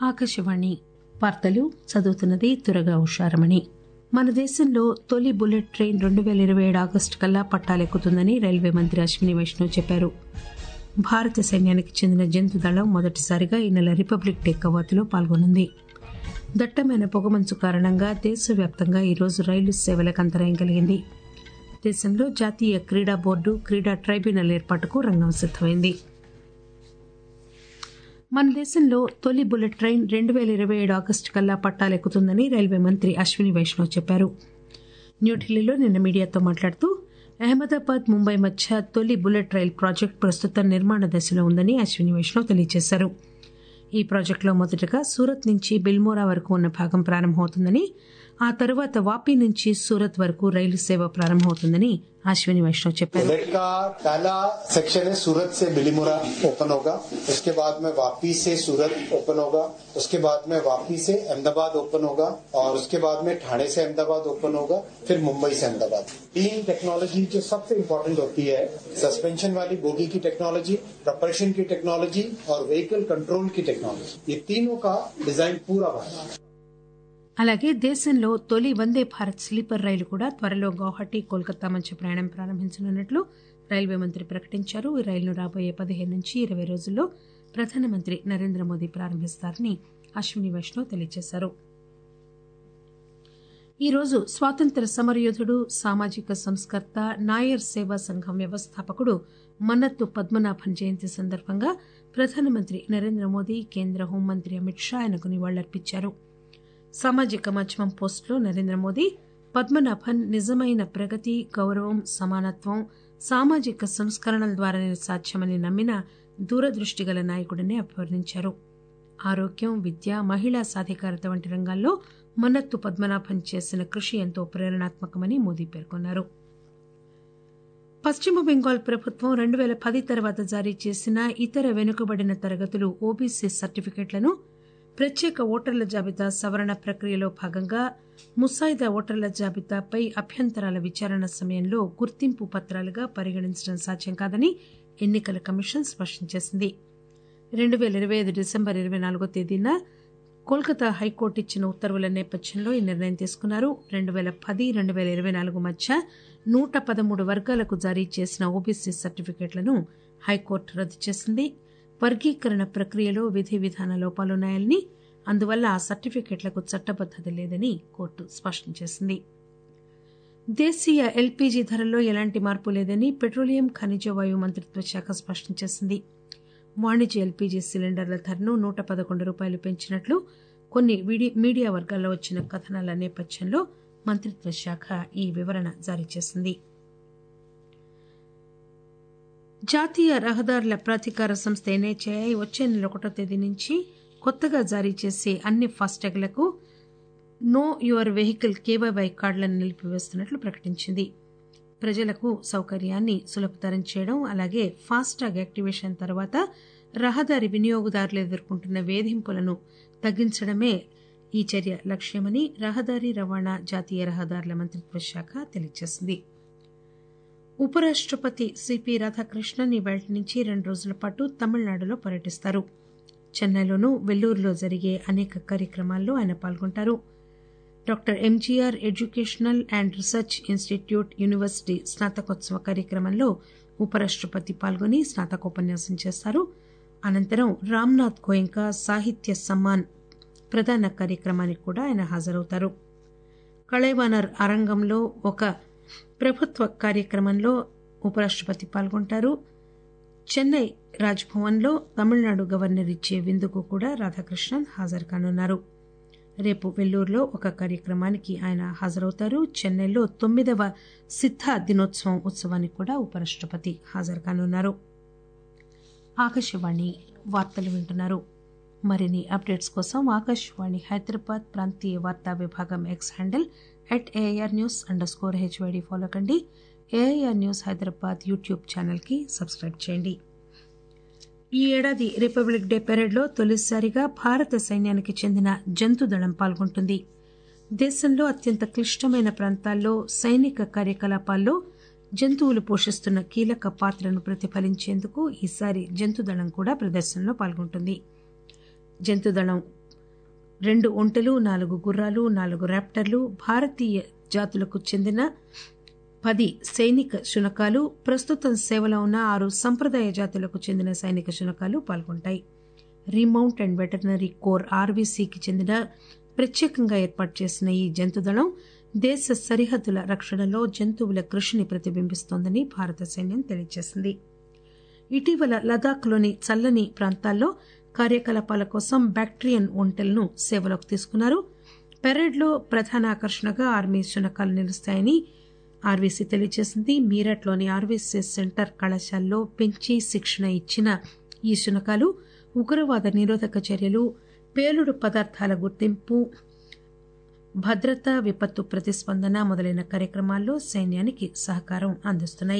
ఆకాశవాణి వార్తలు చదువుతున్నది తురగా ఉషారమణి మన దేశంలో తొలి బుల్లెట్ ట్రైన్ రెండు పేల ఇరవై ఏడు ఆగస్టు కల్లా పట్టాలెక్కుతుందని రైల్వే మంత్రి అశ్విని వైష్ణవ్ చెప్పారు భారత సైన్యానికి చెందిన జంతు దళం మొదటిసారిగా ఈ నెల రిపబ్లిక్ డే కవాతులో పాల్గొనుంది దట్టమైన పొగమంచు కారణంగా దేశవ్యాప్తంగా ఈరోజు రైలు సేవలకు అంతరాయం కలిగింది దేశంలో జాతీయ క్రీడా బోర్డు క్రీడా ట్రైబ్యునల్ ఏర్పాటుకు రంగం సిద్దమైంది మన దేశంలో తొలి బుల్లెట్ ట్రైన్ రెండు పేల ఇరవై ఏడు ఆగస్టు కల్లా పట్టాలెక్కుతుందని రైల్వే మంత్రి అశ్విని వైష్ణవ్ చెప్పారు న్యూఢిల్లీలో నిన్న మీడియాతో మాట్లాడుతూ అహ్మదాబాద్ ముంబై మధ్య తొలి బుల్లెట్ రైల్ ప్రాజెక్టు ప్రస్తుతం నిర్మాణ దశలో ఉందని అశ్విని వైష్ణవ్ తెలియజేశారు ఈ ప్రాజెక్టులో మొదటగా సూరత్ నుంచి బిల్మోరా వరకు ఉన్న భాగం ప్రారంభమవుతుందని ఆ తర్వాత వాపి నుంచి సూరత్ వరకు రైలు సేవ ప్రారంభమవుతుందని అశ్విని వైష్ణవ్ చెప్పారు बुलेट का पहला सेक्शन है सूरत से बिलीमुरा ओपन होगा उसके बाद में वापी से सूरत ओपन होगा उसके बाद में वापी से अहमदाबाद ओपन होगा और उसके बाद में ठाणे से अहमदाबाद ओपन होगा फिर मुंबई से अहमदाबाद तीन टेक्नोलॉजी जो सबसे इम्पोर्टेंट होती है सस्पेंशन वाली बोगी की टेक्नोलॉजी प्रपरेशन की टेक्नोलॉजी और व्हीकल कंट्रोल की टेक्नोलॉजी ये तीनों का डिजाइन पूरा बना అలాగే దేశంలో తొలి వందే భారత్ స్లీపర్ రైలు కూడా త్వరలో గౌహటి కోల్కతా మధ్య ప్రయాణం ప్రారంభించనున్నట్లు రైల్వే మంత్రి ప్రకటించారు ఈ రైలును రాబోయే పదిహేను నుంచి ఇరవై రోజుల్లో ప్రధానమంత్రి నరేంద్ర మోదీ ప్రారంభిస్తారని అశ్విని వైష్ణవ్ తెలియజేశారు ఈ రోజు స్వాతంత్ర సమరయోధుడు సామాజిక సంస్కర్త నాయర్ సేవా సంఘం వ్యవస్థాపకుడు మన్నత్తు పద్మనాభన్ జయంతి సందర్భంగా ప్రధానమంత్రి నరేంద్ర మోదీ కేంద్ర హోంమంత్రి అమిత్ షా ఆయనకు నివాళులర్పించారు సామాజిక మాధ్యమం పోస్టులో నరేంద్ర మోదీ పద్మనాభన్ నిజమైన ప్రగతి గౌరవం సమానత్వం సామాజిక సంస్కరణల ద్వారానే సాధ్యమని నమ్మిన దూరదృష్టి గల నాయకుడిని అభివర్ణించారు ఆరోగ్యం విద్య మహిళా సాధికారత వంటి రంగాల్లో మన్నత్తు పద్మనాభన్ చేసిన కృషి ఎంతో ప్రేరణాత్మకమని మోదీ పేర్కొన్నారు పశ్చిమ బెంగాల్ ప్రభుత్వం రెండు పేల పది తర్వాత జారీ చేసిన ఇతర వెనుకబడిన తరగతులు ఓబీసీ సర్టిఫికెట్లను ప్రత్యేక ఓటర్ల జాబితా సవరణ ప్రక్రియలో భాగంగా ముసాయిదా ఓటర్ల జాబితాపై అభ్యంతరాల విచారణ సమయంలో గుర్తింపు పత్రాలుగా పరిగణించడం సాధ్యం కాదని ఎన్నికల కమిషన్ స్పష్టం చేసింది రెండు పేల ఇరవై ఐదు డిసెంబర్ ఇరవై నాలుగో తేదీన కోల్కతా హైకోర్టు ఇచ్చిన ఉత్తర్వుల నేపథ్యంలో ఈ నిర్ణయం తీసుకున్నారు రెండు పేల పది రెండు పేల ఇరవై నాలుగు మధ్య నూట పదమూడు వర్గాలకు జారీ చేసిన ఓబీసీ సర్టిఫికెట్లను హైకోర్టు రద్దు చేసింది వర్గీకరణ ప్రక్రియలో విధి విధాన లోపాలున్నాయని అందువల్ల ఆ సర్టిఫికెట్లకు చట్టబద్దత లేదని కోర్టు స్పష్టం చేసింది దేశీయ ఎల్పీజీ ధరల్లో ఎలాంటి మార్పు లేదని పెట్రోలియం ఖనిజ వాయు మంత్రిత్వ శాఖ స్పష్టం చేసింది వాణిజ్య ఎల్పీజీ సిలిండర్ల ధరను నూట పదకొండు రూపాయలు పెంచినట్లు కొన్ని మీడియా వర్గాల్లో వచ్చిన కథనాల నేపథ్యంలో మంత్రిత్వ శాఖ ఈ వివరణ జారీ చేసింది జాతీయ రహదారుల ప్రాధికార సంస్థ ఎన్హెచ్ఐ వచ్చే నెల ఒకటో తేదీ నుంచి కొత్తగా జారీ చేసే అన్ని ఫాస్టాగ్లకు నో యువర్ వెహికల్ కేవైవై కార్డులను నిలిపివేస్తున్నట్లు ప్రకటించింది ప్రజలకు సౌకర్యాన్ని సులభతరం చేయడం అలాగే ఫాస్టాగ్ యాక్టివేషన్ తర్వాత రహదారి వినియోగదారులు ఎదుర్కొంటున్న వేధింపులను తగ్గించడమే ఈ చర్య లక్ష్యమని రహదారి రవాణా జాతీయ రహదారుల మంత్రిత్వ శాఖ తెలియజేసింది ఉపరాష్టపతి సిపి రాధాకృష్ణన్ ఇవాళ నుంచి రెండు రోజుల పాటు తమిళనాడులో పర్యటిస్తారు చెన్నైలోనూ వెల్లూరులో జరిగే అనేక కార్యక్రమాల్లో ఆయన పాల్గొంటారు doctor MGR educational and research institute university స్నాతకోత్సవ కార్యక్రమంలో ఉపరాష్టపతి పాల్గొని స్నాతకోపన్యాసం చేస్తారు అనంతరం రామ్నాథ్ గోయంకా సాహిత్య సమ్మాన్ ప్రధాన కార్యక్రమానికి కూడా ఆయన హాజరవుతారు కళైవానర్ అరంగంలో ఒక ప్రభుత్వ కార్యక్రమంలో ఉపరాష్టపతి పాల్గొంటారు చెన్నై రాజ్భవన్లో తమిళనాడు గవర్నర్ ఇచ్చే విందుకు కూడా రాధాకృష్ణన్ హాజరు కానున్నారు రేపు వెల్లూరులో ఒక కార్యక్రమానికి ఆయన హాజరవుతారు చెన్నైలో తొమ్మిదవ సిద్ధ దినోత్సవం ఉత్సవానికి కూడా ఉపరాష్టపతి హాజరు కానున్నారు ఆకాశవాణి వార్తలు వింటున్నారు మరిన్ని అప్డేట్స్ కోసం ఆకాశవాణి హైదరాబాద్ ప్రాంతీయ వార్తా విభాగం X handle at AIR news underscore HYD follow కండి ఏఐఆర్ న్యూస్ హైదరాబాద్ యూట్యూబ్ ఛానల్కి సబ్స్క్రైబ్ చేయండి ఈ ఏడాది రిపబ్లిక్ డే పెరేడ్లో తొలిసారిగా భారత సైన్యానికి చెందిన జంతుదళం పాల్గొంటుంది దేశంలో అత్యంత క్లిష్టమైన ప్రాంతాల్లో సైనిక కార్యకలాపాల్లో జంతువులు పోషిస్తున్న కీలక పాత్రను ప్రతిఫలించేందుకు ఈసారి జంతుదళం కూడా ప్రదర్శనలో పాల్గొంటుంది జంతుదళం రెండు ఒంటెలు నాలుగు గుర్రాలు నాలుగు ర్యాప్టర్లు భారతీయ జాతులకు చెందిన పది సైనిక శునకాలు ప్రస్తుతం సేవలో ఉన్న ఆరు సంప్రదాయ జాతులకు చెందిన సైనిక శునకాలు పాల్గొంటాయి రీమౌంట్ అండ్ వెటర్నరీ కోర్ ఆర్వీసీకి చెందిన ప్రత్యేకంగా ఏర్పాటు చేసిన ఈ జంతుదళం దేశ సరిహద్దుల రక్షణలో జంతువుల కృషిని ప్రతిబింబిస్తోందని భారత సైన్యం తెలియజేసింది ఇటీవల లదాఖ్లోని చల్లని ప్రాంతాల్లో కార్యకలాపాల కోసం బ్యాక్టీరియన్ ఒంటెలను సేవలోకి తీసుకున్నారు పెరేడ్లో ప్రధాన ఆకర్షణగా ఆర్మీ శునకాలు నిలుస్తాయని ఆర్వీసీ తెలియజేసింది మీరట్లోని ఆర్వీసీ సెంటర్ కళాశాలలో పెంచి శిక్షణ ఇచ్చిన ఈ శునకాలు ఉగ్రవాద నిరోధక చర్యలు పేలుడు పదార్థాల గుర్తింపు భద్రత విపత్తు ప్రతిస్పందన మొదలైన కార్యక్రమాల్లో సైన్యానికి సహకారం అందిస్తున్నాయి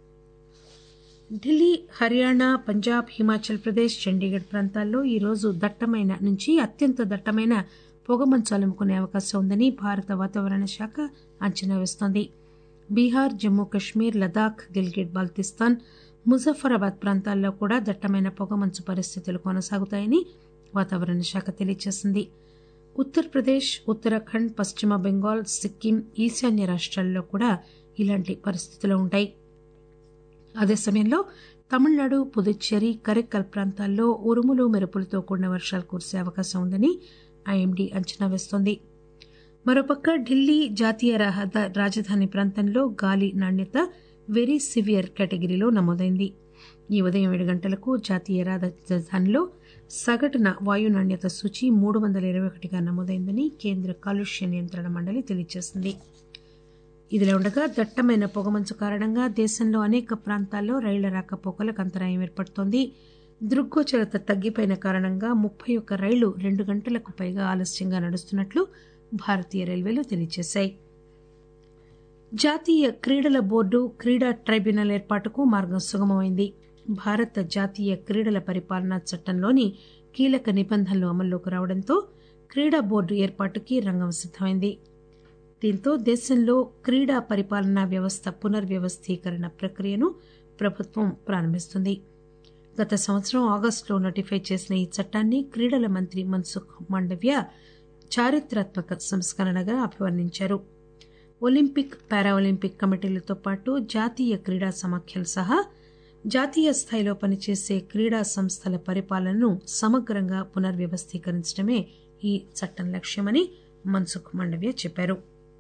ఢిల్లీ హర్యానా పంజాబ్ హిమాచల్ ప్రదేశ్ చండీగఢ్ ప్రాంతాల్లో ఈరోజు దట్టమైన నుంచి అత్యంత దట్టమైన పొగమంచు అలుముకునే అవకాశం ఉందని భారత వాతావరణ శాఖ అంచనా వేస్తోంది బీహార్ జమ్మూ కశ్మీర్ లదాఖ్ గిల్గిట్ బాల్తిస్తాన్ ముజఫరాబాద్ ప్రాంతాల్లో కూడా దట్టమైన పొగమంచు పరిస్థితులు కొనసాగుతాయని వాతావరణ శాఖ తెలియజేసింది ఉత్తరప్రదేశ్ ఉత్తరాఖండ్ పశ్చిమ బెంగాల్ సిక్కిం ఈశాన్య రాష్ట్రాల్లో కూడా ఇలాంటి పరిస్థితులు ఉంటాయి అదే సమయంలో తమిళనాడు పుదుచ్చేరి కరెక్కల్ ప్రాంతాల్లో ఉరుములు మెరుపులతో కూడిన వర్షాలు కురిసే అవకాశం ఉందని ఐఎండీ అంచనా వేస్తోంది మరోపక్క ఢిల్లీ జాతీయ రాజధాని ప్రాంతంలో గాలి నాణ్యత వెరీ సివియర్ కేటగిరీలో నమోదైంది ఈ ఉదయం ఏడు గంటలకు జాతీయ రాజధానిలో సగటున వాయు నాణ్యత సూచి మూడు వందల ఇరవై ఒకటిగా నమోదైందని కేంద్ర కాలుష్య నియంత్రణ మండలి తెలియజేసింది ఇదిలా ఉండగా దట్టమైన పొగమంచు కారణంగా దేశంలో అనేక ప్రాంతాల్లో రైళ్ల రాకపోకలకు అంతరాయం ఏర్పడుతోంది దృగ్గోచరత తగ్గిపోయిన కారణంగా ముప్పై ఒక్క రైళ్లు రెండు గంటలకు పైగా ఆలస్యంగా నడుస్తున్నట్లు భారతీయ రైల్వేలు తెలియజేశాయి జాతీయ క్రీడల బోర్డు క్రీడా ట్రైబ్యునల్ ఏర్పాటుకు మార్గం సుగమమైంది భారత జాతీయ క్రీడల పరిపాలనా చట్టంలోని కీలక నిబంధనలు అమల్లోకి రావడంతో క్రీడా బోర్డు ఏర్పాటుకి రంగం సిద్దమైంది దీంతో దేశంలో క్రీడా పరిపాలనా వ్యవస్థ పునర్వ్యవస్థీకరణ ప్రక్రియను ప్రభుత్వం ప్రారంభిస్తుంది గత సంవత్సరం ఆగస్టులో నోటిఫై చేసిన ఈ చట్టాన్ని క్రీడల మంత్రి మన్సుఖ్ మాండవ్య చారిత్రాత్మక సంస్కరణగా అభివర్ణించారు ఒలింపిక్ పారాఒలింపిక్ కమిటీలతో పాటు జాతీయ క్రీడా సమాఖ్యలు సహా జాతీయ స్థాయిలో పనిచేసే క్రీడా సంస్థల పరిపాలనను సమగ్రంగా పునర్వ్యవస్థీకరించడమే ఈ చట్టం లక్ష్యమని మన్సుఖ్ మాండవ్య చెప్పారు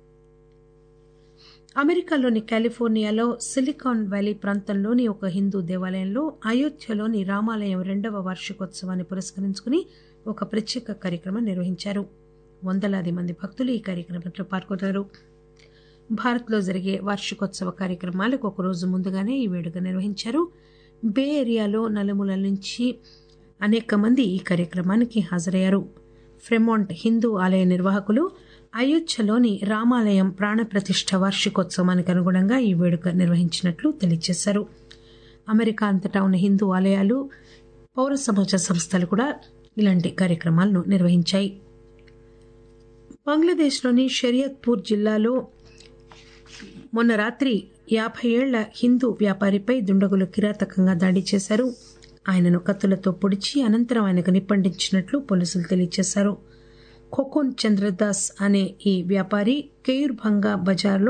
అమెరికాలోని కాలిఫోర్నియాలో సిలికాన్ వ్యాలీ ప్రాంతంలోని ఒక హిందూ దేవాలయంలో అయోధ్యలోని రామాలయం రెండవ వార్షికోత్సవాన్ని పురస్కరించుకుని ఒక ప్రత్యేక కార్యక్రమం నిర్వహించారు వందలాది మంది భక్తులు ఈ కార్యక్రమంలో పాల్గొన్నారు భారత్లో జరిగే వార్షికోత్సవ కార్యక్రమాలకు ఒక రోజు ముందుగానే ఈ వేడుక నిర్వహించారు బే ఏరియాలో నలుమూలల నుంచి అనేక మంది ఈ కార్యక్రమానికి హాజరయ్యారు ఫ్రెమాంట్ హిందూ ఆలయ నిర్వాహకులు అయోధ్యలోని రామాలయం ప్రాణప్రతిష్ఠ వార్షికోత్సవానికి అనుగుణంగా ఈ వేడుక నిర్వహించినట్లు తెలియజేశారు అమెరికా అంతటా ఉన్న హిందూ ఆలయాలు పౌర సమాజ సంస్థలు కూడా ఇలాంటి కార్యక్రమాలను నిర్వహించాయి బంగ్లాదేశ్లోని షరియత్పూర్ జిల్లాలో మొన్న రాత్రి యాభై ఏళ్ల హిందూ వ్యాపారిపై దుండగులు కిరాతకంగా దాడి చేశారు ఆయనను కత్తులతో పొడిచి అనంతరం ఆయనకు నిప్పండించినట్లు పోలీసులు తెలియజేశారు ఖోకోన్ చంద్రదాస్ అనే ఈ వ్యాపారి కేయుర్భంగా బజార్లో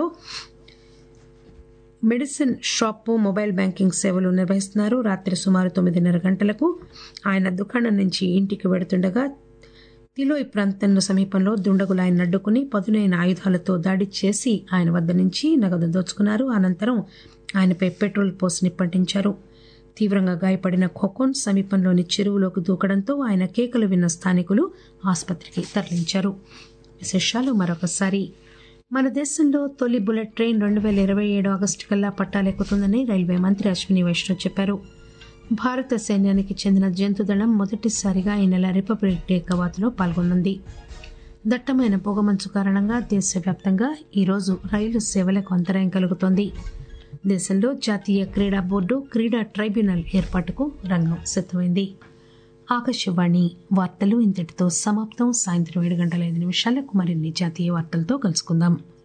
మెడిసిన్ షాపు మొబైల్ బ్యాంకింగ్ సేవలు నిర్వహిస్తున్నారు రాత్రి సుమారు తొమ్మిదిన్నర గంటలకు ఆయన దుకాణం నుంచి ఇంటికి వెడుతుండగా తిలోయ్ ప్రాంతంలో సమీపంలో దుండగులు ఆయన అడ్డుకుని పదునైన ఆయుధాలతో దాడి చేసి ఆయన వద్ద నుంచి నగదు దోచుకున్నారు అనంతరం ఆయనపై పెట్రోల్ పోసి నిప్పంటించారు తీవ్రంగా గాయపడిన ఖోకోన్ సమీపంలోని చెరువులోకి దూకడంతో ఆయన కేకలు విన్న స్థానికులు ఆసుపత్రికి తరలించారు విశేషాలు మరొకసారి మన దేశంలో తొలి బుల్లెట్ ట్రైన్ రెండు వేల ఇరవై ఏడు ఆగస్టు కల్లా పట్టాలెక్కుతుందని రైల్వే మంత్రి అశ్విని వైష్ణవ్ చెప్పారు భారత సైన్యానికి చెందిన జంతుదళం మొదటిసారిగా ఈ నెల రిపబ్లిక్ డే కవాతులో పాల్గొనుంది దట్టమైన పొగమంచు కారణంగా దేశవ్యాప్తంగా ఈరోజు రైలు సేవలకు అంతరాయం కలుగుతోంది దేశంలో జాతీయ క్రీడా బోర్డు క్రీడా ట్రైబ్యునల్ ఏర్పాటుకు రంగం సిద్దమైంది ఆకాశవాణి వార్తలు ఇంతటితో సమాప్తం సాయంత్రం ఏడు గంటల ఐదు నిమిషాలకు మరిన్ని జాతీయ వార్తలతో కలుసుకుందాం